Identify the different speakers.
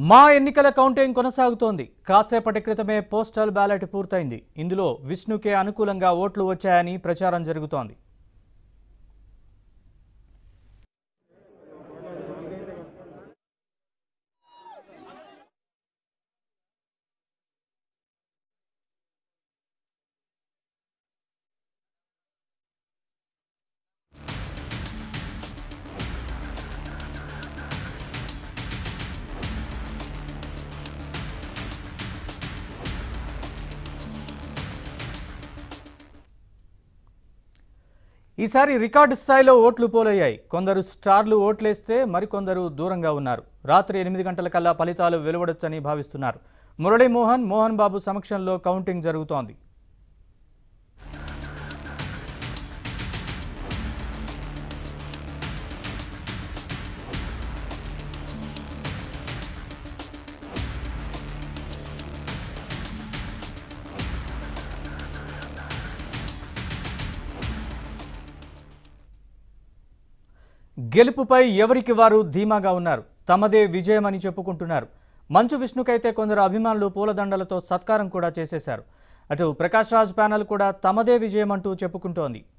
Speaker 1: మా ఎన్నికల కౌంటింగ్ కొనసాగుతోంది కాసేపటి క్రితమే పోస్టల్ బ్యాలెట్ పూర్తయింది ఇందులో విష్ణుకే అనుకూలంగా ఓట్లు వచ్చాయని ప్రచారం జరుగుతోంది ఈసారి రికార్డు స్థాయిలో ఓట్లు పోలయ్యాయి కొందరు స్టార్లు ఓట్లేస్తే మరికొందరు దూరంగా ఉన్నారు రాత్రి ఎనిమిది గంటల కల్లా ఫలితాలు వెలువడొచ్చని భావిస్తున్నారు మురళీమోహన్ మోహన్ బాబు సమక్షంలో కౌంటింగ్ జరుగుతోంది గెలుపుపై ఎవరికి వారు ధీమాగా ఉన్నారు తమదే విజయమని చెప్పుకుంటున్నారు మంచు విష్ణుకైతే కొందరు అభిమానులు పూలదండలతో సత్కారం కూడా చేసేశారు అటు ప్రకాష్ రాజ్ ప్యానల్ కూడా తమదే విజయం అంటూ చెప్పుకుంటోంది